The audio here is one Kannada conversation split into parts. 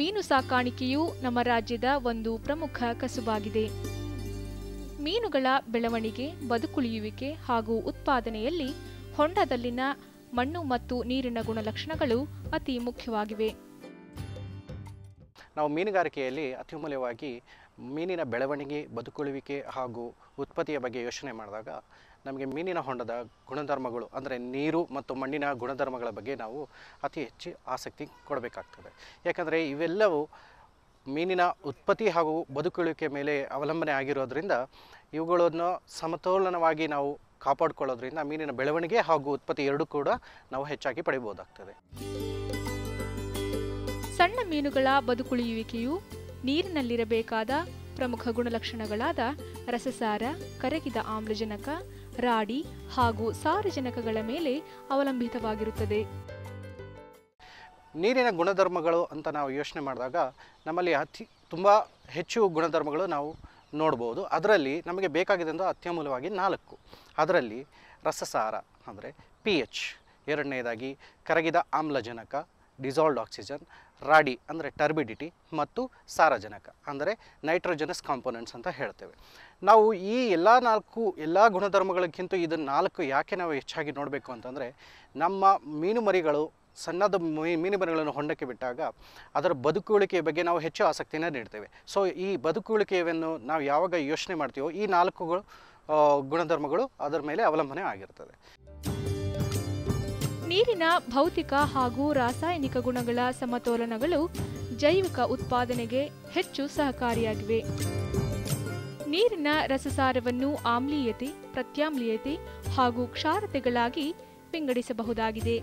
ಮೀನು ಸಾಕಾಣಿಕೆಯು ನಮ್ಮ ರಾಜ್ಯದ ಒಂದು ಪ್ರಮುಖ ಕಸುಬಾಗಿದೆ ಮೀನುಗಳ ಬೆಳವಣಿಗೆ ಬದುಕುಳಿಯುವಿಕೆ ಹಾಗೂ ಉತ್ಪಾದನೆಯಲ್ಲಿ ಹೊಂಡದಲ್ಲಿನ ಮಣ್ಣು ಮತ್ತು ನೀರಿನ ಗುಣಲಕ್ಷಣಗಳು ಅತಿ ಮುಖ್ಯವಾಗಿವೆ ನಾವು ಮೀನುಗಾರಿಕೆಯಲ್ಲಿ ಅತ್ಯಮೂಲ್ಯವಾಗಿ ಮೀನಿನ ಬೆಳವಣಿಗೆ ಬದುಕುಳುವಿಕೆ ಹಾಗೂ ಉತ್ಪತ್ತಿಯ ಬಗ್ಗೆ ಯೋಚನೆ ಮಾಡಿದಾಗ ನಮಗೆ ಮೀನಿನ ಹೊಂಡದ ಗುಣಧರ್ಮಗಳು ಅಂದರೆ ನೀರು ಮತ್ತು ಮಣ್ಣಿನ ಗುಣಧರ್ಮಗಳ ಬಗ್ಗೆ ನಾವು ಅತಿ ಹೆಚ್ಚು ಆಸಕ್ತಿ ಕೊಡಬೇಕಾಗ್ತದೆ ಯಾಕಂದರೆ ಇವೆಲ್ಲವೂ ಮೀನಿನ ಉತ್ಪತ್ತಿ ಹಾಗೂ ಬದುಕುಳಿಕೆ ಮೇಲೆ ಅವಲಂಬನೆ ಆಗಿರೋದ್ರಿಂದ ಇವುಗಳನ್ನು ಸಮತೋಲನವಾಗಿ ನಾವು ಕಾಪಾಡಿಕೊಳ್ಳೋದ್ರಿಂದ ಮೀನಿನ ಬೆಳವಣಿಗೆ ಹಾಗೂ ಉತ್ಪತ್ತಿ ಎರಡೂ ಕೂಡ ನಾವು ಹೆಚ್ಚಾಗಿ ಪಡಿಬೋದಾಗ್ತದೆ ಸಣ್ಣ ಮೀನುಗಳ ಬದುಕುಳಿಯುವಿಕೆಯು ನೀರಿನಲ್ಲಿರಬೇಕಾದ ಪ್ರಮುಖ ಗುಣಲಕ್ಷಣಗಳಾದ ರಸಸಾರ ಕರಗಿದ ಆಮ್ಲಜನಕ ರಾಡಿ ಹಾಗೂ ಸಾರಜನಕಗಳ ಮೇಲೆ ಅವಲಂಬಿತವಾಗಿರುತ್ತದೆ ನೀರಿನ ಗುಣಧರ್ಮಗಳು ಅಂತ ನಾವು ಯೋಚನೆ ಮಾಡಿದಾಗ ನಮ್ಮಲ್ಲಿ ಅತಿ ತುಂಬ ಹೆಚ್ಚು ಗುಣಧರ್ಮಗಳು ನಾವು ನೋಡ್ಬೋದು ಅದರಲ್ಲಿ ನಮಗೆ ಬೇಕಾಗಿದ್ದು ಅತ್ಯಮೂಲ್ಯವಾಗಿ ನಾಲ್ಕು ಅದರಲ್ಲಿ ರಸಸಾರ ಅಂದರೆ ಪಿ ಎಚ್ ಎರಡನೇದಾಗಿ ಕರಗಿದ ಆಮ್ಲಜನಕ ಡಿಸಾಲ್ವ್ಡ್ ಆಕ್ಸಿಜನ್ ರಾಡಿ ಅಂದರೆ ಟರ್ಬಿಡಿಟಿ ಮತ್ತು ಸಾರಜನಕ ಅಂದರೆ ನೈಟ್ರೋಜನಸ್ ಕಾಂಪೋನೆಂಟ್ಸ್ ಅಂತ ಹೇಳ್ತೇವೆ ನಾವು ಈ ಎಲ್ಲ ನಾಲ್ಕು ಎಲ್ಲ ಗುಣಧರ್ಮಗಳಿಗಿಂತ ಇದನ್ನು ನಾಲ್ಕು ಯಾಕೆ ನಾವು ಹೆಚ್ಚಾಗಿ ನೋಡಬೇಕು ಅಂತಂದರೆ ನಮ್ಮ ಮೀನು ಮರಿಗಳು ಸಣ್ಣದ ಮೀ- ಮೀನು ಮರಿಗಳನ್ನು ಹೊಂಡಕ್ಕೆ ಬಿಟ್ಟಾಗ ಅದರ ಬದುಕುಳಿಕೆಯ ಬಗ್ಗೆ ನಾವು ಹೆಚ್ಚು ಆಸಕ್ತಿನ ನೀಡ್ತೇವೆ ಸೊ ಈ ಬದುಕುಳಿಕೆಯನ್ನು ನಾವು ಯಾವಾಗ ಯೋಚನೆ ಮಾಡ್ತೀವೋ ಈ ನಾಲ್ಕುಗಳು ಆ, ಗುಣಧರ್ಮಗಳು ಅದರ ಮೇಲೆ ಅವಲಂಬನೆ ಆಗಿರ್ತದೆ ನೀರಿನ ಭೌತಿಕ ಹಾಗೂ ರಾಸಾಯನಿಕ ಗುಣಗಳ ಸಮತೋಲನಗಳು ಜೈವಿಕ ಉತ್ಪಾದನೆಗೆ ಹೆಚ್ಚು ಸಹಕಾರಿಯಾಗಿವೆ ನೀರಿನ ರಸಸಾರವನ್ನು ಆಮ್ಲೀಯತೆ ಪ್ರತ್ಯಾಮ್ಲೀಯತೆ ಹಾಗೂ ಕ್ಷಾರತೆಗಳಾಗಿ ವಿಂಗಡಿಸಬಹುದಾಗಿದೆ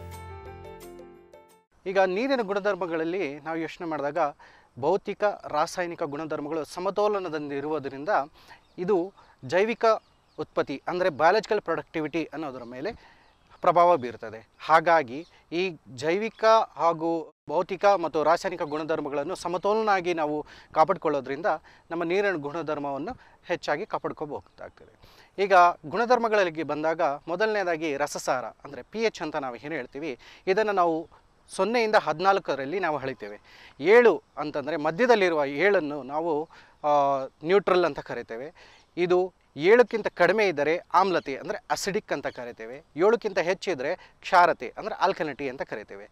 ಈಗ ನೀರಿನ ಗುಣಧರ್ಮಗಳಲ್ಲಿ ನಾವು ಯೋಚನೆ ಮಾಡಿದಾಗ ಭೌತಿಕ ರಾಸಾಯನಿಕ ಗುಣಧರ್ಮಗಳು ಸಮತೋಲನದಲ್ಲಿರುವುದರಿಂದ ಇದು ಜೈವಿಕ ಉತ್ಪತ್ತಿ ಅಂದರೆ ಬಯಾಲಜಿಕಲ್ ಪ್ರೊಡಕ್ಟಿವಿಟಿ ಅನ್ನೋದರ ಮೇಲೆ ಪ್ರಭಾವ ಬೀರ್ತದೆ ಹಾಗಾಗಿ ಈ ಜೈವಿಕ ಹಾಗೂ ಭೌತಿಕ ಮತ್ತು ರಾಸಾಯನಿಕ ಗುಣಧರ್ಮಗಳನ್ನು ಸಮತೋಲನಾಗಿ ನಾವು ಕಾಪಾಡಿಕೊಳ್ಳೋದ್ರಿಂದ ನಮ್ಮ ನೀರಿನ ಗುಣಧರ್ಮವನ್ನು ಹೆಚ್ಚಾಗಿ ಕಾಪಾಡ್ಕೋಬಹುದಾಗ್ತದೆ ಈಗ ಗುಣಧರ್ಮಗಳಿಗೆ ಬಂದಾಗ ಮೊದಲನೇದಾಗಿ ರಸಸಾರ ಅಂದರೆ ಪಿ ಎಚ್ ಅಂತ ನಾವು ಏನು ಹೇಳ್ತೀವಿ ಇದನ್ನು ನಾವು ಸೊನ್ನೆಯಿಂದ ಹದಿನಾಲ್ಕರಲ್ಲಿ ನಾವು ಹಳಿತೇವೆ ಏಳು ಅಂತಂದರೆ ಮಧ್ಯದಲ್ಲಿರುವ ಏಳನ್ನು ನಾವು ನ್ಯೂಟ್ರಲ್ ಅಂತ ಕರಿತೇವೆ ಇದು ಏಳಕ್ಕಿಂತ ಕಡಿಮೆ ಇದ್ದರೆ ಆಮ್ಲತೆ ಅಂದರೆ ಅಸಿಡಿಕ್ ಅಂತ ಕರಿತೇವೆ ಏಳಕ್ಕಿಂತ ಹೆಚ್ಚಿದ್ರೆ ಕ್ಷಾರತೆ ಅಂದರೆ ಆಲ್ಕಲಿಟಿ ಅಂತ ಕರಿತೇವೆ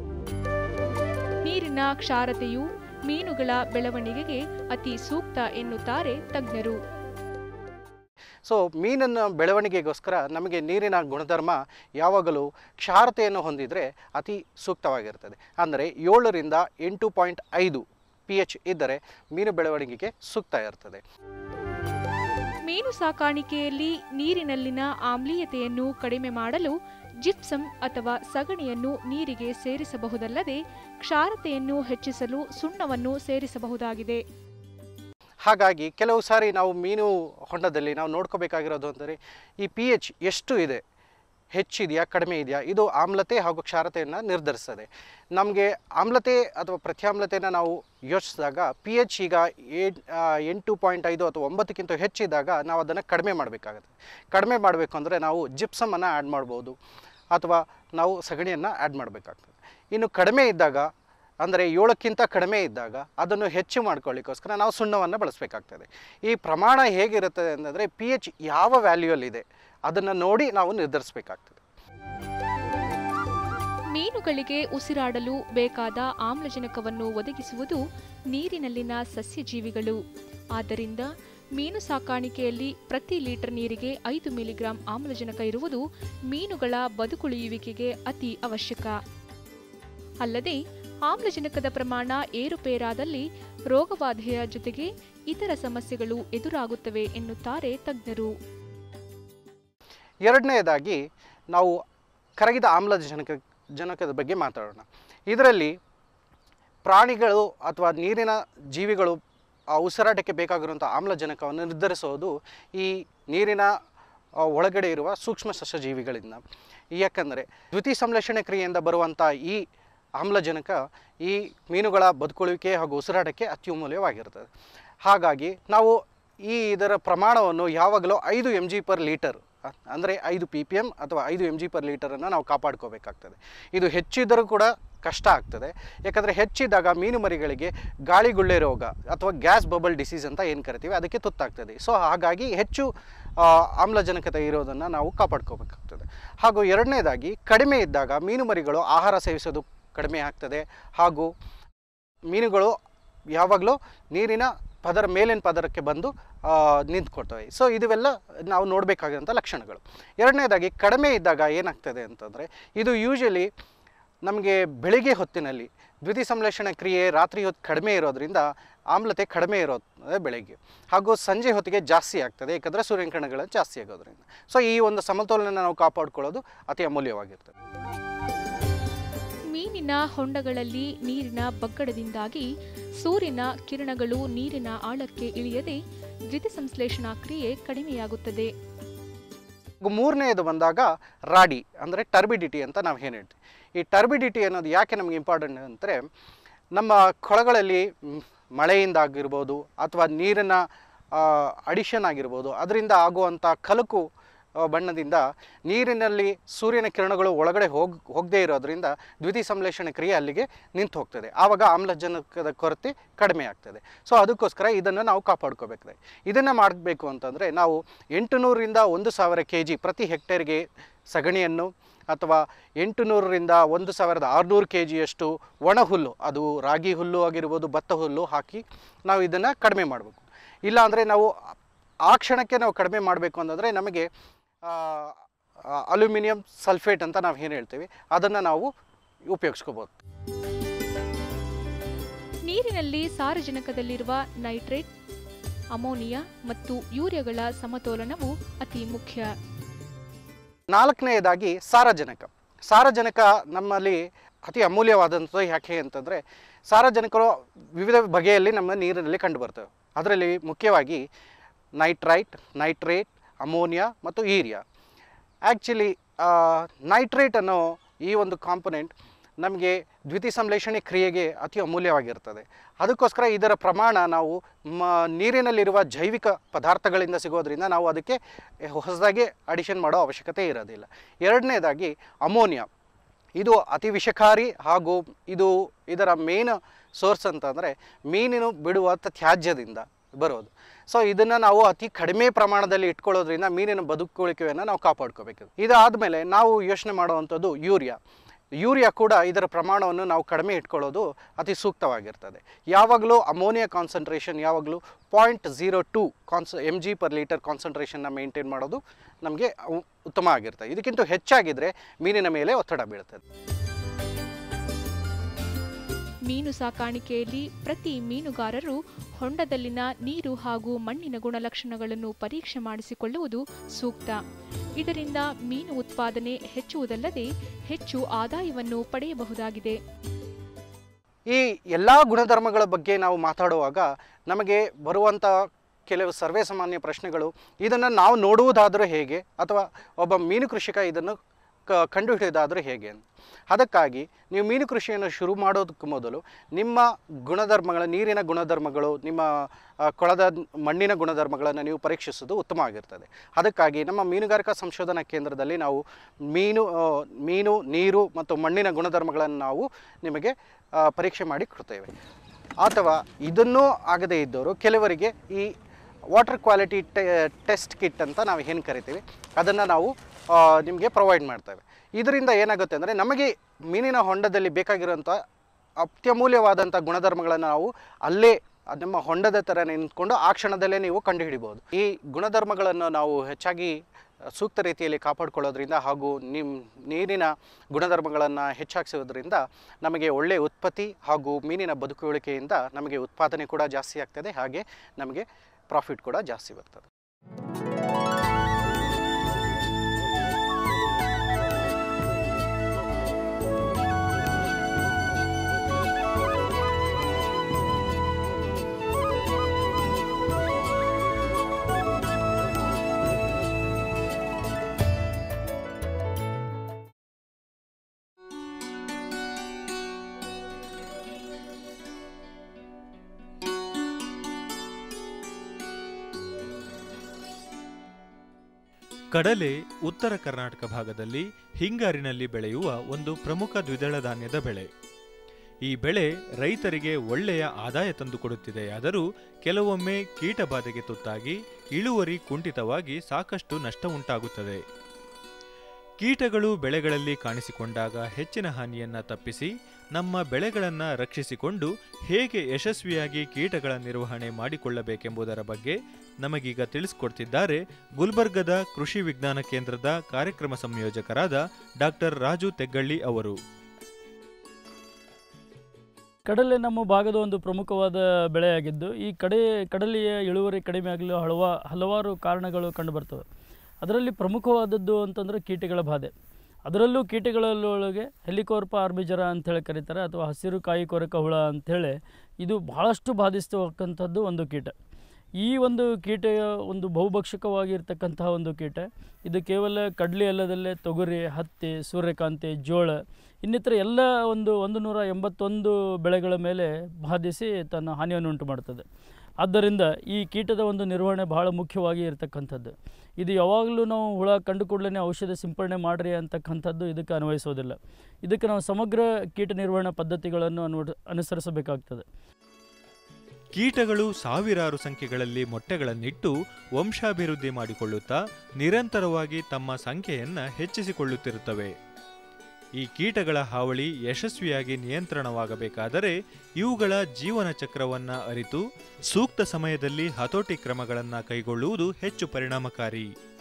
ನೀರಿನ ಕ್ಷಾರತೆಯು ಮೀನುಗಳ ಬೆಳವಣಿಗೆಗೆ ಅತಿ ಸೂಕ್ತ ಎನ್ನುತ್ತಾರೆ ತಜ್ಞರು ಸೊ ಮೀನನ್ನು ಬೆಳವಣಿಗೆಗೋಸ್ಕರ ನಮಗೆ ನೀರಿನ ಗುಣಧರ್ಮ ಯಾವಾಗಲೂ ಕ್ಷಾರತೆಯನ್ನು ಹೊಂದಿದರೆ ಅತಿ ಸೂಕ್ತವಾಗಿರ್ತದೆ ಅಂದರೆ ಏಳರಿಂದ ಎಂಟು ಪಾಯಿಂಟ್ ಐದು ಪಿ ಎಚ್ ಇದ್ದರೆ ಮೀನು ಬೆಳವಣಿಗೆಗೆ ಸೂಕ್ತ ಇರ್ತದೆ ಮೀನು ಸಾಕಾಣಿಕೆಯಲ್ಲಿ ನೀರಿನಲ್ಲಿನ ಆಮ್ಲೀಯತೆಯನ್ನು ಕಡಿಮೆ ಮಾಡಲು ಜಿಪ್ಸಮ್ ಅಥವಾ ಸಗಣಿಯನ್ನು ನೀರಿಗೆ ಸೇರಿಸಬಹುದಲ್ಲದೆ ಕ್ಷಾರತೆಯನ್ನು ಹೆಚ್ಚಿಸಲು ಸುಣ್ಣವನ್ನು ಸೇರಿಸಬಹುದಾಗಿದೆ ಹಾಗಾಗಿ ಕೆಲವು ಸಾರಿ ನಾವು ಮೀನು ಹೊಂಡದಲ್ಲಿ ನಾವು ನೋಡ್ಕೋಬೇಕಾಗಿರೋದು ಅಂದರೆ ಈ ಪಿ ಎಚ್ ಎಷ್ಟು ಇದೆ ಹೆಚ್ಚಿದೆಯಾ ಕಡಿಮೆ ಇದೆಯಾ ಇದು ಆಮ್ಲತೆ ಹಾಗೂ ಕ್ಷಾರತೆಯನ್ನು ನಿರ್ಧರಿಸ್ತದೆ ನಮಗೆ ಆಮ್ಲತೆ ಅಥವಾ ಪ್ರತ್ಯಾಮ್ಲತೆಯನ್ನು ನಾವು ಯೋಚಿಸಿದಾಗ ಪಿ ಎಚ್ ಈಗ ಏಟ್ ಆ, ಎಂಟು ಪಾಯಿಂಟ್ ಐದು ಅಥವಾ ಒಂಬತ್ತಕ್ಕಿಂತ ಹೆಚ್ಚಿದ್ದಾಗ ನಾವು ಅದನ್ನು ಕಡಿಮೆ ಮಾಡಬೇಕಾಗುತ್ತೆ ಕಡಿಮೆ ಮಾಡಬೇಕು ಅಂದರೆ ನಾವು ಜಿಪ್ಸಮನ್ನು ಆ್ಯಡ್ ಮಾಡ್ಬೋದು ಅಥವಾ ನಾವು ಸಗಣಿಯನ್ನು ಆ್ಯಡ್ ಮಾಡಬೇಕಾಗ್ತದೆ ಇನ್ನು ಕಡಿಮೆ ಇದ್ದಾಗ ಅಂದರೆ ಏಳಕ್ಕಿಂತ ಕಡಿಮೆ ಇದ್ದಾಗ ಅದನ್ನು ಹೆಚ್ಚು ಮಾಡ್ಕೊಳ್ಳಿಕ್ಕೋಸ್ಕರ ನಾವು ಸುಣ್ಣವನ್ನು ಬಳಸಬೇಕಾಗ್ತದೆ ಈ ಪ್ರಮಾಣ ಹೇಗಿರುತ್ತದೆ ಅಂತಂದರೆ ಪಿ ಎಚ್ ಯಾವ ವ್ಯಾಲ್ಯೂಯಲ್ಲಿದೆ ಅದನ್ನು ನೋಡಿ ನಾವು ನಿರ್ಧರಿಸಬೇಕಾಗ್ತದೆ ಮೀನುಗಳಿಗೆ ಉಸಿರಾಡಲು ಬೇಕಾದ ಆಮ್ಲಜನಕವನ್ನು ಒದಗಿಸುವುದು ನೀರಿನಲ್ಲಿನ ಸಸ್ಯಜೀವಿಗಳು ಆದ್ದರಿಂದ ಮೀನು ಸಾಕಾಣಿಕೆಯಲ್ಲಿ ಪ್ರತಿ ಲೀಟರ್ ನೀರಿಗೆ ಐದು ಮಿಲಿಗ್ರಾಂ ಆಮ್ಲಜನಕ ಇರುವುದು ಮೀನುಗಳ ಬದುಕುಳಿಯುವಿಕೆಗೆ ಅತಿ ಅವಶ್ಯಕ ಅಲ್ಲದೆ ಆಮ್ಲಜನಕದ ಪ್ರಮಾಣ ಏರುಪೇರಾದಲ್ಲಿ ರೋಗಬಾಧೆಯ ಜೊತೆಗೆ ಇತರ ಸಮಸ್ಯೆಗಳು ಎದುರಾಗುತ್ತವೆ ಎನ್ನುತ್ತಾರೆ ತಜ್ಞರು ಎರಡನೆಯದಾಗಿ ನಾವು ಕರಗಿದ ಆಮ್ಲಜನಕ ಜನಕದ ಬಗ್ಗೆ ಮಾತಾಡೋಣ ಇದರಲ್ಲಿ ಪ್ರಾಣಿಗಳು ಅಥವಾ ನೀರಿನ ಜೀವಿಗಳು ಆ ಉಸಿರಾಟಕ್ಕೆ ಬೇಕಾಗಿರುವಂಥ ಆಮ್ಲಜನಕವನ್ನು ನಿರ್ಧರಿಸೋದು ಈ ನೀರಿನ ಆ, ಒಳಗಡೆ ಇರುವ ಸೂಕ್ಷ್ಮ ಸಸ್ಯಜೀವಿಗಳಿಂದ ಯಾಕಂದರೆ ದ್ಯುತಿ ಸಂಶ್ಲೇಷಣೆ ಕ್ರಿಯೆಯಿಂದ ಬರುವಂಥ ಈ ಆಮ್ಲಜನಕ ಈ ಮೀನುಗಳ ಬದುಕುಳಿಕೆ ಹಾಗೂ ಉಸಿರಾಟಕ್ಕೆ ಅತ್ಯಮೂಲ್ಯವಾಗಿರ್ತದೆ ಹಾಗಾಗಿ ನಾವು ಈ ಇದರ ಪ್ರಮಾಣವನ್ನು ಯಾವಾಗಲೂ ಐದು ಎಮ್ ಜಿ ಪರ್ ಲೀಟರ್ ಅಂದರೆ ಐದು ಪಿ ಪಿ ಎಮ್ ಅಥವಾ ಐದು ಎಮ್ ಜಿ ಪರ್ ಲೀಟರನ್ನು ನಾವು ಕಾಪಾಡ್ಕೋಬೇಕಾಗ್ತದೆ ಇದು ಹೆಚ್ಚಿದ್ದರೂ ಕೂಡ ಕಷ್ಟ ಆಗ್ತದೆ ಯಾಕಂದರೆ ಹೆಚ್ಚಿದಾಗ ಮೀನು ಮರಿಗಳಿಗೆ ಗಾಳಿಗುಳ್ಳೆ ರೋಗ ಅಥವಾ ಗ್ಯಾಸ್ ಬಬಲ್ ಡಿಸೀಸ್ ಅಂತ ಏನು ಕರಿತೀವಿ ಅದಕ್ಕೆ ತುತ್ತಾಗ್ತದೆ ಸೊ ಹಾಗಾಗಿ ಹೆಚ್ಚು ಆ, ಆಮ್ಲಜನಕತೆ ಇರೋದನ್ನು ನಾವು ಕಾಪಾಡ್ಕೋಬೇಕಾಗ್ತದೆ ಹಾಗೂ ಎರಡನೇದಾಗಿ ಕಡಿಮೆ ಇದ್ದಾಗ ಮೀನು ಮರಿಗಳು ಆಹಾರ ಸೇವಿಸೋದು ಕಡಿಮೆ ಆಗ್ತದೆ ಹಾಗೂ ಮೀನುಗಳು ಯಾವಾಗಲೂ ನೀರಿನ ಪದರ ಮೇಲಿನ ಪದರಕ್ಕೆ ಬಂದು ಆ, ನಿಂತ್ಕೊಳ್ತವೆ ಸೊ ಇದುವೆಲ್ಲ ನಾವು ನೋಡಬೇಕಾಗಿರೋಂಥ ಲಕ್ಷಣಗಳು ಎರಡನೇದಾಗಿ ಕಡಿಮೆ ಇದ್ದಾಗ ಏನಾಗ್ತದೆ ಅಂತಂದರೆ ಇದು ಯೂಶಲಿ ನಮಗೆ ಬೆಳಿಗ್ಗೆ ಹೊತ್ತಿನಲ್ಲಿ ದ್ವಿತೀಯ ಸಂಶ್ಲೇಷಣೆ ಕ್ರಿಯೆ ರಾತ್ರಿ ಹೊತ್ತು ಕಡಿಮೆ ಇರೋದ್ರಿಂದ ಆಮ್ಲತೆ ಕಡಿಮೆ ಇರೋದು ಬೆಳಗ್ಗೆ ಹಾಗೂ ಸಂಜೆ ಹೊತ್ತಿಗೆ ಜಾಸ್ತಿ ಆಗ್ತದೆ ಯಾಕಂದರೆ ಸೂರ್ಯಕಿರಣಗಳು ಜಾಸ್ತಿ ಆಗೋದ್ರಿಂದ ಸೊ ಈ ಒಂದು ಸಮತೋಲನ ನಾವು ಕಾಪಾಡ್ಕೊಳ್ಳೋದು ಅತಿ ಅಮೂಲ್ಯವಾಗಿರ್ತದೆ ಮೀನಿನ ಹೊಂಡಗಳಲ್ಲಿ ನೀರಿನ ಬಗ್ಗಡದಿಂದಾಗಿ ಸೂರ್ಯನ ಕಿರಣಗಳು ನೀರಿನ ಆಳಕ್ಕೆ ಇಳಿಯದೆ ದ್ಯುತಿಸಂಶ್ಲೇಷಣಾ ಕ್ರಿಯೆ ಕಡಿಮೆಯಾಗುತ್ತದೆ ಹಾಗೂ ಮೂರನೇದು ಬಂದಾಗ ರಾಡಿ ಅಂದರೆ ಟರ್ಬಿಡಿಟಿ ಅಂತ ನಾವು ಏನು ಹೇಳ್ತೀವಿ ಈ ಟರ್ಬಿಡಿಟಿ ಅನ್ನೋದು ಯಾಕೆ ನಮಗೆ ಇಂಪಾರ್ಟೆಂಟ್ ಅಂದರೆ ನಮ್ಮ ಕೊಳಗಳಲ್ಲಿ ಮ್, ಮಳೆಯಿಂದಾಗಿರ್ಬೋದು ಅಥವಾ ನೀರಿನ ಅಡಿಷನ್ ಆಗಿರ್ಬೋದು ಅದರಿಂದ ಆಗುವಂಥ ಕಲಕು ಆ, ಬಣ್ಣದಿಂದ ನೀರಿನಲ್ಲಿ ಸೂರ್ಯನ ಕಿರಣಗಳು ಒಳಗಡೆ ಹೋಗ್ ಹೋಗದೇ ಇರೋದ್ರಿಂದ ದ್ವಿತೀಯ ಸಂಶ್ಲೇಷಣೆ ಕ್ರಿಯೆ ಅಲ್ಲಿಗೆ ನಿಂತು ಹೋಗ್ತದೆ ಆವಾಗ ಆಮ್ಲಜನಕದ ಕೊರತೆ ಕಡಿಮೆ ಆಗ್ತದೆ ಸೊ ಅದಕ್ಕೋಸ್ಕರ ಇದನ್ನು ನಾವು ಕಾಪಾಡ್ಕೋಬೇಕಾಗಿದೆ ಇದನ್ನು ಮಾಡಬೇಕು ಅಂತಂದರೆ ನಾವು ಎಂಟುನೂರರಿಂದ ಒಂದು ಸಾವಿರ ಕೆ ಜಿ ಪ್ರತಿ ಹೆಕ್ಟೇರ್ಗೆ ಸಗಣಿಯನ್ನು ಅಥವಾ ಎಂಟು ನೂರರಿಂದ ಒಂದು ಸಾವಿರದ ಆರುನೂರು ಕೆ ಜಿಯಷ್ಟು ಒಣ ಹುಲ್ಲು ಅದು ರಾಗಿ ಹುಲ್ಲು ಆಗಿರ್ಬೋದು ಭತ್ತ ಹುಲ್ಲು ಹಾಕಿ ನಾವು ಇದನ್ನು ಕಡಿಮೆ ಮಾಡಬೇಕು ಇಲ್ಲಾಂದರೆ ನಾವು ಆ ಕ್ಷಣಕ್ಕೆ ನಾವು ಕಡಿಮೆ ಮಾಡಬೇಕು ಅಂತಂದರೆ ನಮಗೆ ಅಲ್ಯೂಮಿನಿಯಂ ಸಲ್ಫೇಟ್ ಅಂತ ನಾವು ಏನು ಹೇಳ್ತೀವಿ ಅದನ್ನು ನಾವು ಉಪಯೋಗಿಸ್ಕೋಬೋದು ನೀರಿನಲ್ಲಿ ಸಾರಜನಕದಲ್ಲಿರುವ ನೈಟ್ರೇಟ್ ಅಮೋನಿಯಾ ಮತ್ತು ಯೂರಿಯಾಗಳ ಸಮತೋಲನವು ಅತಿ ಮುಖ್ಯ ನಾಲ್ಕನೆಯದಾಗಿ ಸಾರಜನಕ ಸಾರಜನಕ ನಮ್ಮಲ್ಲಿ ಅತಿ ಅಮೂಲ್ಯವಾದಂಥದ್ದು ಯಾಕೆ ಅಂತಂದರೆ ಸಾರಜನಕರು ವಿವಿಧ ಬಗೆಯಲ್ಲಿ ನಮ್ಮ ನೀರಿನಲ್ಲಿ ಕಂಡುಬರ್ತವೆ ಅದರಲ್ಲಿ ಮುಖ್ಯವಾಗಿ ನೈಟ್ರೈಟ್ ನೈಟ್ರೇಟ್ ಅಮೋನಿಯಾ ಮತ್ತು ಈರಿಯಾ ಆ್ಯಕ್ಚುಲಿ ನೈಟ್ರೇಟ್ ಅನ್ನೋ ಈ ಒಂದು ಕಾಂಪೊನೆಂಟ್ ನಮಗೆ ದ್ವಿತೀಯ ಸಂಶ್ಲೇಷಣೆ ಕ್ರಿಯೆಗೆ ಅತಿ ಅಮೂಲ್ಯವಾಗಿರ್ತದೆ ಅದಕ್ಕೋಸ್ಕರ ಇದರ ಪ್ರಮಾಣ ನಾವು ಮ ನೀರಿನಲ್ಲಿರುವ ಜೈವಿಕ ಪದಾರ್ಥಗಳಿಂದ ಸಿಗೋದ್ರಿಂದ ನಾವು ಅದಕ್ಕೆ ಹೊಸದಾಗಿ ಅಡಿಷನ್ ಮಾಡೋ ಅವಶ್ಯಕತೆ ಇರೋದಿಲ್ಲ ಎರಡನೇದಾಗಿ ಅಮೋನಿಯಾ ಇದು ಅತಿ ವಿಷಕಾರಿ ಹಾಗೂ ಇದು ಇದರ ಮೇನ್ ಸೋರ್ಸ್ ಅಂತಂದರೆ ಮೀನಿನ ಬಿಡುವ ತ್ಯಾಜ್ಯದಿಂದ ಬರೋದು ಸೊ ಇದನ್ನು ನಾವು ಅತಿ ಕಡಿಮೆ ಪ್ರಮಾಣದಲ್ಲಿ ಇಟ್ಕೊಳ್ಳೋದ್ರಿಂದ ಮೀನಿನ ಬದುಕುಳಿಕೆಯನ್ನು ನಾವು ಕಾಪಾಡ್ಕೋಬೇಕು ಇದಾದಮೇಲೆ ನಾವು ಯೋಚನೆ ಮಾಡುವಂಥದ್ದು ಯೂರಿಯಾ ಯೂರಿಯಾ ಕೂಡ ಇದರ ಪ್ರಮಾಣವನ್ನು ನಾವು ಕಡಿಮೆ ಇಟ್ಕೊಳ್ಳೋದು ಅತಿ ಸೂಕ್ತವಾಗಿರ್ತದೆ ಯಾವಾಗಲೂ ಅಮೋನಿಯಾ ಕಾನ್ಸಂಟ್ರೇಷನ್ ಯಾವಾಗಲೂ ಪಾಯಿಂಟ್ ಝೀರೋ ಟು ಕಾನ್ಸ ಎಮ್ ಜಿ ಪರ್ ಲೀಟರ್ ಕಾನ್ಸಂಟ್ರೇಷನ್ನ ಮೇಂಟೈನ್ ಮಾಡೋದು ನಮಗೆ ಉ- ಉತ್ತಮ ಆಗಿರ್ತದೆ ಇದಕ್ಕಿಂತ ಹೆಚ್ಚಾಗಿದ್ದರೆ ಮೀನಿನ ಮೇಲೆ ಒತ್ತಡ ಬೀಳ್ತದೆ ಮೀನು ಸಾಕಾಣಿಕೆಯಲ್ಲಿ ಪ್ರತಿ ಮೀನುಗಾರರು ಹೊಂಡದಲ್ಲಿನ ನೀರು ಹಾಗೂ ಮಣ್ಣಿನ ಗುಣಲಕ್ಷಣಗಳನ್ನು ಪರೀಕ್ಷೆ ಮಾಡಿಸಿಕೊಳ್ಳುವುದು ಸೂಕ್ತ ಇದರಿಂದ ಮೀನು ಉತ್ಪಾದನೆ ಹೆಚ್ಚುವುದಲ್ಲದೆ ಹೆಚ್ಚು ಆದಾಯವನ್ನು ಪಡೆಯಬಹುದಾಗಿದೆ ಈ ಎಲ್ಲ ಗುಣಧರ್ಮಗಳ ಬಗ್ಗೆ ನಾವು ಮಾತಾಡುವಾಗ ನಮಗೆ ಬರುವಂಥ ಕೆಲವು ಸರ್ವೇ ಸಾಮಾನ್ಯ ಪ್ರಶ್ನೆಗಳು ಇದನ್ನು ನಾವು ನೋಡುವುದಾದರೂ ಹೇಗೆ ಅಥವಾ ಒಬ್ಬ ಮೀನು ಕೃಷಿಕ ಇದನ್ನು ಕ ಕಂಡುಹಿಡಿಯೋದಾದರೂ ಹೇಗೆ ಅಂತ ಅದಕ್ಕಾಗಿ ನೀವು ಮೀನು ಕೃಷಿಯನ್ನು ಶುರು ಮಾಡೋದಕ್ಕೆ ಮೊದಲು ನಿಮ್ಮ ಗುಣಧರ್ಮಗಳ ನೀರಿನ ಗುಣಧರ್ಮಗಳು ನಿಮ್ಮ ಆ, ಕೊಳದ ಮಣ್ಣಿನ ಗುಣಧರ್ಮಗಳನ್ನು ನೀವು ಪರೀಕ್ಷಿಸೋದು ಉತ್ತಮವಾಗಿರ್ತದೆ ಅದಕ್ಕಾಗಿ ನಮ್ಮ ಮೀನುಗಾರಿಕಾ ಸಂಶೋಧನಾ ಕೇಂದ್ರದಲ್ಲಿ ನಾವು ಮೀನು ಆ, ಮೀನು ನೀರು ಮತ್ತು ಮಣ್ಣಿನ ಗುಣಧರ್ಮಗಳನ್ನು ನಾವು ನಿಮಗೆ ಆ, ಪರೀಕ್ಷೆ ಮಾಡಿ ಕೊಡ್ತೇವೆ ಅಥವಾ ಇದನ್ನೂ ಆಗದೇ ಇದ್ದವರು ಕೆಲವರಿಗೆ ಈ ವಾಟರ್ ಕ್ವಾಲಿಟಿ ಟೆಸ್ಟ್ ಕಿಟ್ ಅಂತ ನಾವು ಏನು ಕರಿತೀವಿ ಅದನ್ನು ನಾವು ನಿಮಗೆ ಪ್ರೊವೈಡ್ ಮಾಡ್ತೇವೆ ಇದರಿಂದ ಏನಾಗುತ್ತೆ ಅಂದರೆ ನಮಗೆ ಮೀನಿನ ಹೊಂಡದಲ್ಲಿ ಬೇಕಾಗಿರುವಂಥ ಅತ್ಯಮೂಲ್ಯವಾದಂಥ ಗುಣಧರ್ಮಗಳನ್ನು ನಾವು ಅಲ್ಲೇ ಅದ್ ನಮ್ಮ ಹೊಂಡದ ಥರ ನಿಂತ್ಕೊಂಡು ಆ ಕ್ಷಣದಲ್ಲೇ ನೀವು ಕಂಡುಹಿಡಿಬೋದು ಈ ಗುಣಧರ್ಮಗಳನ್ನು ನಾವು ಹೆಚ್ಚಾಗಿ ಸೂಕ್ತ ರೀತಿಯಲ್ಲಿ ಕಾಪಾಡ್ಕೊಳ್ಳೋದ್ರಿಂದ ಹಾಗೂ ನಿಮ್ಮ ನೀರಿನ ಗುಣಧರ್ಮಗಳನ್ನು ಹೆಚ್ಚಾಗಿಸೋದ್ರಿಂದ ನಮಗೆ ಒಳ್ಳೆಯ ಉತ್ಪತ್ತಿ ಹಾಗೂ ಮೀನಿನ ಬದುಕುಳಿಕೆಯಿಂದ ನಮಗೆ ಉತ್ಪಾದನೆ ಕೂಡ ಜಾಸ್ತಿ ಆಗ್ತದೆ ಹಾಗೆ ನಮಗೆ ಪ್ರಾಫಿಟ್ ಕೂಡ ಜಾಸ್ತಿ ಬರ್ತದೆ ಕಡಲೆ ಉತ್ತರ ಕರ್ನಾಟಕ ಭಾಗದಲ್ಲಿ ಹಿಂಗಾರಿನಲ್ಲಿ ಬೆಳೆಯುವ ಒಂದು ಪ್ರಮುಖ ದ್ವಿದಳ ಧಾನ್ಯದ ಬೆಳೆ ಈ ಬೆಳೆ ರೈತರಿಗೆ ಒಳ್ಳೆಯ ಆದಾಯ ತಂದುಕೊಡುತ್ತಿದೆಯಾದರೂ ಕೆಲವೊಮ್ಮೆ ಕೀಟಬಾಧೆಗೆ ತುತ್ತಾಗಿ ಇಳುವರಿ ಕುಂಠಿತವಾಗಿ ಸಾಕಷ್ಟು ನಷ್ಟ ಉಂಟಾಗುತ್ತದೆ ಕೀಟಗಳು ಬೆಳೆಗಳಲ್ಲಿ ಕಾಣಿಸಿಕೊಂಡಾಗ ಹೆಚ್ಚಿನ ಹಾನಿಯನ್ನ ತಪ್ಪಿಸಿ ನಮ್ಮ ಬೆಳೆಗಳನ್ನ ರಕ್ಷಿಸಿಕೊಂಡು ಹೇಗೆ ಯಶಸ್ವಿಯಾಗಿ ಕೀಟಗಳ ನಿರ್ವಹಣೆ ಮಾಡಿಕೊಳ್ಳಬೇಕೆಂಬುದರ ಬಗ್ಗೆ ನಮಗೀಗ ತಿಳಿಸಿಕೊಡ್ತಿದ್ದಾರೆ ಗುಲ್ಬರ್ಗದ ಕೃಷಿ ವಿಜ್ಞಾನ ಕೇಂದ್ರದ ಕಾರ್ಯಕ್ರಮ ಸಂಯೋಜಕರಾದ ಡಾಕ್ಟರ್ ರಾಜು ತೆಗ್ಗಳ್ಳಿ ಅವರು ಕಡಲೆ ನಮ್ಮ ಭಾಗದ ಒಂದು ಪ್ರಮುಖವಾದ ಬೆಳೆಯಾಗಿದ್ದು ಈ ಕಡೆ ಕಡಲೆಯ ಇಳುವರಿ ಕಡಿಮೆ ಆಗಲು ಹಲವಾ ಹಲವಾರು ಕಾರಣಗಳು ಕಂಡುಬರ್ತವೆ ಅದರಲ್ಲಿ ಪ್ರಮುಖವಾದದ್ದು ಅಂತಂದರೆ ಕೀಟಗಳ ಬಾಧೆ ಅದರಲ್ಲೂ ಕೀಟಗಳೊಳಗೆ ಹೆಲಿಕೋರ್ಪ ಆರ್ಬಿಜರ ಅಂಥೇಳಿ ಕರೀತಾರೆ ಅಥವಾ ಹಸಿರು ಕಾಯಿ ಕೊರಕ ಹುಳ ಅಂಥೇಳಿ ಇದು ಬಹಳಷ್ಟು ಬಾಧಿಸ್ತಕ್ಕಂಥದ್ದು ಒಂದು ಕೀಟ ಈ ಒಂದು ಕೀಟ ಒಂದು ಬಹುಭಕ್ಷಕವಾಗಿರ್ತಕ್ಕಂತಹ ಒಂದು ಕೀಟ ಇದು ಕೇವಲ ಕಡ್ಲಿ ಅಲ್ಲದಲ್ಲೇ ತೊಗರಿ ಹತ್ತಿ ಸೂರ್ಯಕಾಂತಿ ಜೋಳ ಇನ್ನಿತರ ಎಲ್ಲ ಒಂದು ಒಂದು ನೂರ ಎಂಬತ್ತೊಂದು ಬೆಳೆಗಳ ಮೇಲೆ ಬಾಧಿಸಿ ತನ್ನ ಹಾನಿಯನ್ನು ಉಂಟು ಮಾಡ್ತದೆ ಆದ್ದರಿಂದ ಈ ಕೀಟದ ಒಂದು ನಿರ್ವಹಣೆ ಬಹಳ ಮುಖ್ಯವಾಗಿ ಇರತಕ್ಕಂಥದ್ದು ಇದು ಯಾವಾಗಲೂ ನಾವು ಹುಳ ಕಂಡು ಕೂಡಲೇ ಔಷಧ ಸಿಂಪಡಣೆ ಮಾಡಿರಿ ಅಂತಕ್ಕಂಥದ್ದು ಇದಕ್ಕೆ ಅನ್ವಯಿಸೋದಿಲ್ಲ ಇದಕ್ಕೆ ನಾವು ಸಮಗ್ರ ಕೀಟ ನಿರ್ವಹಣಾ ಪದ್ಧತಿಗಳನ್ನು ಅನ್ವಡ ಅನುಸರಿಸಬೇಕಾಗ್ತದೆ ಕೀಟಗಳು ಸಾವಿರಾರು ಸಂಖ್ಯೆಗಳಲ್ಲಿ ಮೊಟ್ಟೆಗಳನ್ನಿಟ್ಟು ವಂಶಾಭಿವೃದ್ಧಿ ಮಾಡಿಕೊಳ್ಳುತ್ತಾ ನಿರಂತರವಾಗಿ ತಮ್ಮ ಸಂಖ್ಯೆಯನ್ನ ಹೆಚ್ಚಿಸಿಕೊಳ್ಳುತ್ತಿರುತ್ತವೆ ಈ ಕೀಟಗಳ ಹಾವಳಿ ಯಶಸ್ವಿಯಾಗಿ ನಿಯಂತ್ರಣವಾಗಬೇಕಾದರೆ ಇವುಗಳ ಜೀವನ ಚಕ್ರವನ್ನ ಅರಿತು ಸೂಕ್ತ ಸಮಯದಲ್ಲಿ ಹತೋಟಿ ಕ್ರಮಗಳನ್ನು ಕೈಗೊಳ್ಳುವುದು ಹೆಚ್ಚು ಪರಿಣಾಮಕಾರಿ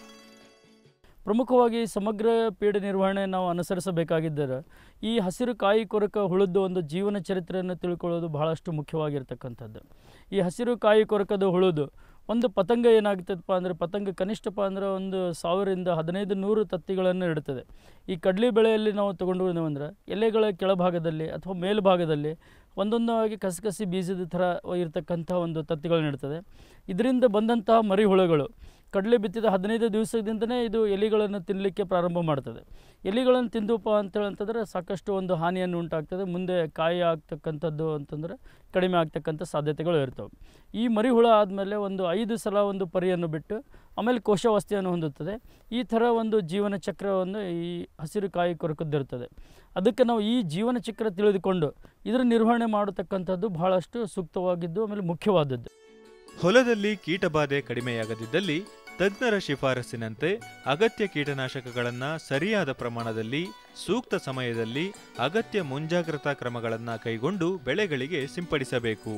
ಪ್ರಮುಖವಾಗಿ ಸಮಗ್ರ ಪೀಡ ನಿರ್ವಹಣೆ ನಾವು ಅನುಸರಿಸಬೇಕಾಗಿದ್ದರೆ ಈ ಹಸಿರು ಕಾಯಿ ಕೊರಕ ಹುಳದ್ದು ಒಂದು ಜೀವನ ಚರಿತ್ರೆಯನ್ನು ತಿಳ್ಕೊಳ್ಳೋದು ಬಹಳಷ್ಟು ಮುಖ್ಯವಾಗಿರ್ತಕ್ಕಂಥದ್ದು ಈ ಹಸಿರು ಕಾಯಿ ಕೊರಕದ ಹುಳುದು ಒಂದು ಪತಂಗ ಏನಾಗ್ತದಪ್ಪ ಅಂದರೆ ಪತಂಗ ಕನಿಷ್ಠಪ್ಪ ಅಂದರೆ ಒಂದು ಸಾವಿರದಿಂದ ಹದಿನೈದು ನೂರು ತತ್ತಿಗಳನ್ನು ಇಡುತ್ತದೆ ಈ ಕಡ್ಲಿ ಬೆಳೆಯಲ್ಲಿ ನಾವು ತೊಗೊಂಡು ಅಂದರೆ ಎಲೆಗಳ ಕೆಳಭಾಗದಲ್ಲಿ ಅಥವಾ ಮೇಲ್ಭಾಗದಲ್ಲಿ ಒಂದೊಂದಾಗಿ ಕಸಕಸಿ ಬೀಜದ ಥರ ಇರತಕ್ಕಂಥ ಒಂದು ತತ್ತಿಗಳನ್ನ ಇಡ್ತದೆ ಇದರಿಂದ ಬಂದಂತಹ ಮರಿ ಹುಳುಗಳು ಕಡಲೆ ಬಿತ್ತಿದ ಹದಿನೈದು ದಿವಸದಿಂದನೇ ಇದು ಎಲಿಗಳನ್ನು ತಿನ್ನಲಿಕ್ಕೆ ಪ್ರಾರಂಭ ಮಾಡ್ತದೆ ಎಲಿಗಳನ್ನು ತಿಂದುಪ್ಪ ಅಂತೇಳಿ ಅಂತಂದರೆ ಸಾಕಷ್ಟು ಒಂದು ಹಾನಿಯನ್ನು ಉಂಟಾಗ್ತದೆ ಮುಂದೆ ಕಾಯಿ ಆಗ್ತಕ್ಕಂಥದ್ದು ಅಂತಂದರೆ ಕಡಿಮೆ ಆಗ್ತಕ್ಕಂಥ ಸಾಧ್ಯತೆಗಳು ಇರ್ತವೆ ಈ ಮರಿ ಹುಳ ಆದಮೇಲೆ ಒಂದು ಐದು ಸಲ ಒಂದು ಪರಿಯನ್ನು ಬಿಟ್ಟು ಆಮೇಲೆ ಕೋಶಾವಸ್ಥೆಯನ್ನು ಹೊಂದುತ್ತದೆ ಈ ಥರ ಒಂದು ಜೀವನ ಚಕ್ರವನ್ನು ಈ ಹಸಿರು ಕಾಯಿ ಕೊರಕದ್ದಿರ್ತದೆ ಅದಕ್ಕೆ ನಾವು ಈ ಜೀವನ ಚಕ್ರ ತಿಳಿದುಕೊಂಡು ಇದರ ನಿರ್ವಹಣೆ ಮಾಡತಕ್ಕಂಥದ್ದು ಬಹಳಷ್ಟು ಸೂಕ್ತವಾಗಿದ್ದು ಆಮೇಲೆ ಮುಖ್ಯವಾದದ್ದು ಹೊಲದಲ್ಲಿ ಕೀಟಬಾಧೆ ಕಡಿಮೆಯಾಗದಿದ್ದಲ್ಲಿ ತಜ್ಞರ ಶಿಫಾರಸ್ಸಿನಂತೆ ಅಗತ್ಯ ಕೀಟನಾಶಕಗಳನ್ನು ಸರಿಯಾದ ಪ್ರಮಾಣದಲ್ಲಿ ಸೂಕ್ತ ಸಮಯದಲ್ಲಿ ಅಗತ್ಯ ಮುಂಜಾಗ್ರತಾ ಕ್ರಮಗಳನ್ನು ಕೈಗೊಂಡು ಬೆಳೆಗಳಿಗೆ ಸಿಂಪಡಿಸಬೇಕು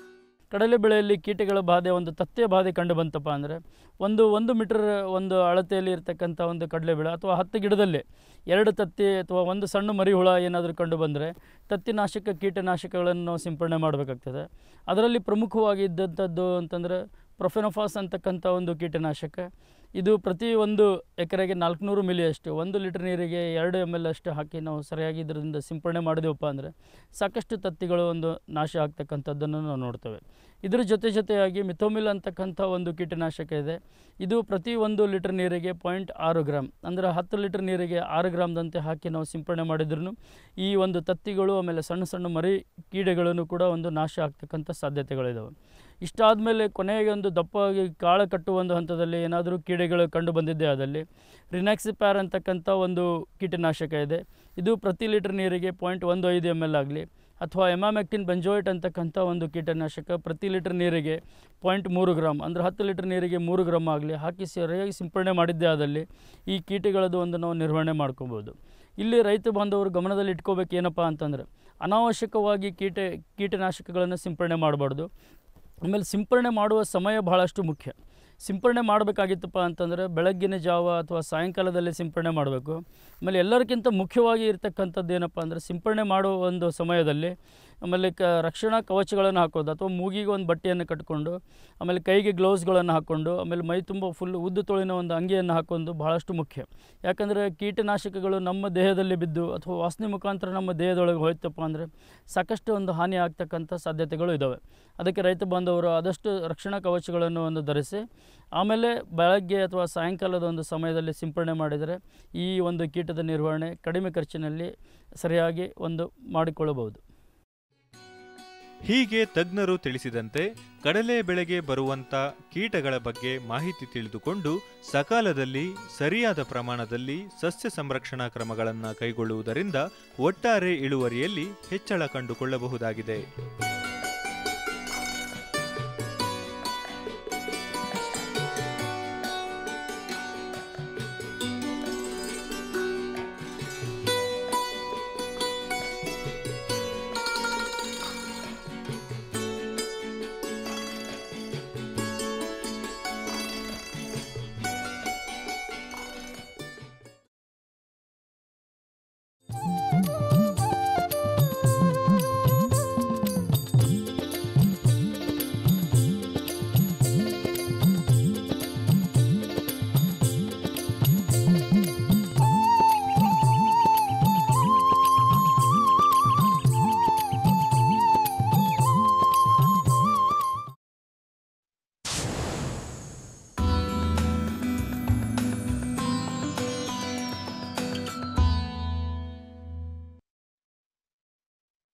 ಕಡಲೆ ಬೆಳೆಯಲ್ಲಿ ಕೀಟಗಳ ಬಾಧೆ ಒಂದು ತತ್ತೆಯ ಬಾಧೆ ಕಂಡು ಬಂತಪ್ಪ ಅಂದರೆ ಒಂದು ಒಂದು ಮೀಟರ್ ಒಂದು ಅಳತೆಯಲ್ಲಿ ಇರ್ತಕ್ಕಂಥ ಒಂದು ಕಡಲೆ ಬೆಳೆ ಅಥವಾ ಹತ್ತು ಗಿಡದಲ್ಲಿ ಎರಡು ತತ್ತಿ ಅಥವಾ ಒಂದು ಸಣ್ಣ ಮರಿ ಹುಳ ಏನಾದರೂ ಕಂಡು ಬಂದರೆ ತತ್ತಿನಾಶಕ ಕೀಟನಾಶಕಗಳನ್ನು ನಾವು ಸಿಂಪಡಣೆ ಮಾಡಬೇಕಾಗ್ತದೆ ಅದರಲ್ಲಿ ಪ್ರಮುಖವಾಗಿ ಇದ್ದಂಥದ್ದು ಅಂತಂದರೆ ಪ್ರೊಫೆನೋಫಾಸ್ ಅಂತಕ್ಕಂಥ ಒಂದು ಕೀಟನಾಶಕ ಇದು ಪ್ರತಿ ಒಂದು ಎಕರೆಗೆ ನಾಲ್ಕುನೂರು ಮಿಲಿಯಷ್ಟು ಒಂದು ಲೀಟರ್ ನೀರಿಗೆ ಎರಡು ಎಮ್ ಎಲ್ ಅಷ್ಟು ಹಾಕಿ ನಾವು ಸರಿಯಾಗಿ ಇದರಿಂದ ಸಿಂಪಡಣೆ ಮಾಡಿದೆವಪ್ಪ ಅಂದರೆ ಸಾಕಷ್ಟು ತತ್ತಿಗಳು ಒಂದು ನಾಶ ಆಗ್ತಕ್ಕಂಥದ್ದನ್ನು ನಾವು ನೋಡ್ತೇವೆ ಇದರ ಜೊತೆ ಜೊತೆಯಾಗಿ ಮಿಥೋಮಿಲ್ ಅಂತಕ್ಕಂಥ ಒಂದು ಕೀಟನಾಶಕ ಇದೆ ಇದು ಪ್ರತಿ ಒಂದು ಲೀಟರ್ ನೀರಿಗೆ ಪಾಯಿಂಟ್ ಆರು ಗ್ರಾಮ್ ಅಂದರೆ ಹತ್ತು ಲೀಟರ್ ನೀರಿಗೆ ಆರು ಗ್ರಾಮ್ದಂತೆ ಹಾಕಿ ನಾವು ಸಿಂಪಡಣೆ ಮಾಡಿದ್ರೂ ಈ ಒಂದು ತತ್ತಿಗಳು ಆಮೇಲೆ ಸಣ್ಣ ಸಣ್ಣ ಮರಿ ಕೀಡೆಗಳನ್ನು ಕೂಡ ಒಂದು ನಾಶ ಆಗ್ತಕ್ಕಂಥ ಸಾಧ್ಯತೆಗಳಿದ್ದಾವೆ ಇಷ್ಟಾದಮೇಲೆ ಕೊನೆಗೆ ಒಂದು ದಪ್ಪವಾಗಿ ಕಾಳು ಕಟ್ಟುವ ಒಂದು ಹಂತದಲ್ಲಿ ಏನಾದರೂ ಕೀಡೆಗಳು ಕಂಡು ಬಂದಿದ್ದೇ ಆದಲ್ಲಿ ರಿನಾಕ್ಸಿಪ್ಯಾರ್ ಅಂತಕ್ಕಂಥ ಒಂದು ಕೀಟನಾಶಕ ಇದೆ ಇದು ಪ್ರತಿ ಲೀಟರ್ ನೀರಿಗೆ ಪಾಯಿಂಟ್ ಒಂದು ಐದು ಎಮ್ ಎಲ್ ಆಗಲಿ ಅಥವಾ ಎಮಾಮೆಕ್ಟಿನ್ ಬೆಂಜೋಯಿಟ್ ಅಂತಕ್ಕಂಥ ಒಂದು ಕೀಟನಾಶಕ ಪ್ರತಿ ಲೀಟರ್ ನೀರಿಗೆ ಪಾಯಿಂಟ್ ಮೂರು ಗ್ರಾಮ್ ಅಂದರೆ ಹತ್ತು ಲೀಟರ್ ನೀರಿಗೆ ಮೂರು ಗ್ರಾಮ್ ಆಗಲಿ ಹಾಕಿ ಸರಿಯಾಗಿ ಸಿಂಪಡಣೆ ಮಾಡಿದ್ದೇ ಆದಲ್ಲಿ ಈ ಕೀಟಗಳದ್ದು ಒಂದು ನಾವು ನಿರ್ವಹಣೆ ಮಾಡ್ಕೋಬೋದು ಇಲ್ಲಿ ರೈತ ಬಾಂಧವರು ಗಮನದಲ್ಲಿ ಇಟ್ಕೋಬೇಕು ಏನಪ್ಪ ಅಂತಂದರೆ ಅನಾವಶ್ಯಕವಾಗಿ ಕೀಟ ಕೀಟನಾಶಕಗಳನ್ನು ಸಿಂಪಡಣೆ ಮಾಡಬಾರ್ದು ಆಮೇಲೆ ಸಿಂಪಡಣೆ ಮಾಡುವ ಸಮಯ ಬಹಳಷ್ಟು ಮುಖ್ಯ ಸಿಂಪಡಣೆ ಮಾಡಬೇಕಾಗಿತ್ತಪ್ಪ ಅಂತಂದರೆ ಬೆಳಗ್ಗಿನ ಜಾವ ಅಥವಾ ಸಾಯಂಕಾಲದಲ್ಲಿ ಸಿಂಪಡಣೆ ಮಾಡಬೇಕು ಆಮೇಲೆ ಎಲ್ಲರಿಗಿಂತ ಮುಖ್ಯವಾಗಿ ಇರ್ತಕ್ಕಂಥದ್ದು ಏನಪ್ಪ ಅಂದರೆ ಸಿಂಪಡಣೆ ಮಾಡುವ ಒಂದು ಸಮಯದಲ್ಲಿ ಆಮೇಲೆ ಕ ರಕ್ಷಣಾ ಕವಚಗಳನ್ನು ಹಾಕೋದು ಅಥವಾ ಮೂಗಿಗೆ ಒಂದು ಬಟ್ಟೆಯನ್ನು ಕಟ್ಕೊಂಡು ಆಮೇಲೆ ಕೈಗೆ ಗ್ಲೌಸ್ಗಳನ್ನು ಹಾಕ್ಕೊಂಡು ಆಮೇಲೆ ಮೈ ತುಂಬ ಫುಲ್ ಉದ್ದು ತೊಳಿನ ಒಂದು ಅಂಗಿಯನ್ನು ಹಾಕೊಂಡು ಬಹಳಷ್ಟು ಮುಖ್ಯ ಯಾಕಂದರೆ ಕೀಟನಾಶಕಗಳು ನಮ್ಮ ದೇಹದಲ್ಲಿ ಬಿದ್ದು ಅಥವಾ ವಾಸನೆ ಮುಖಾಂತರ ನಮ್ಮ ದೇಹದೊಳಗೆ ಹೋಯ್ತಪ್ಪ ಅಂದರೆ ಸಾಕಷ್ಟು ಒಂದು ಹಾನಿ ಆಗ್ತಕ್ಕಂಥ ಸಾಧ್ಯತೆಗಳು ಇದ್ದಾವೆ ಅದಕ್ಕೆ ರೈತ ಬಾಂಧವರು ಆದಷ್ಟು ರಕ್ಷಣಾ ಕವಚಗಳನ್ನು ಒಂದು ಧರಿಸಿ ಆಮೇಲೆ ಬೆಳಗ್ಗೆ ಅಥವಾ ಸಾಯಂಕಾಲದ ಒಂದು ಸಮಯದಲ್ಲಿ ಸಿಂಪಡಣೆ ಮಾಡಿದರೆ ಈ ಒಂದು ಕೀಟದ ನಿರ್ವಹಣೆ ಕಡಿಮೆ ಖರ್ಚಿನಲ್ಲಿ ಸರಿಯಾಗಿ ಒಂದು ಮಾಡಿಕೊಳ್ಳಬಹುದು ಹೀಗೆ ತಜ್ಞರು ತಿಳಿಸಿದಂತೆ ಕಡಲೆ ಬೆಳೆಗೆ ಬರುವಂತ ಕೀಟಗಳ ಬಗ್ಗೆ ಮಾಹಿತಿ ತಿಳಿದುಕೊಂಡು ಸಕಾಲದಲ್ಲಿ ಸರಿಯಾದ ಪ್ರಮಾಣದಲ್ಲಿ ಸಸ್ಯ ಸಂರಕ್ಷಣಾ ಕ್ರಮಗಳನ್ನು ಕೈಗೊಳ್ಳುವುದರಿಂದ ಒಟ್ಟಾರೆ ಇಳುವರಿಯಲ್ಲಿ ಹೆಚ್ಚಳ ಕಂಡುಕೊಳ್ಳಬಹುದಾಗಿದೆ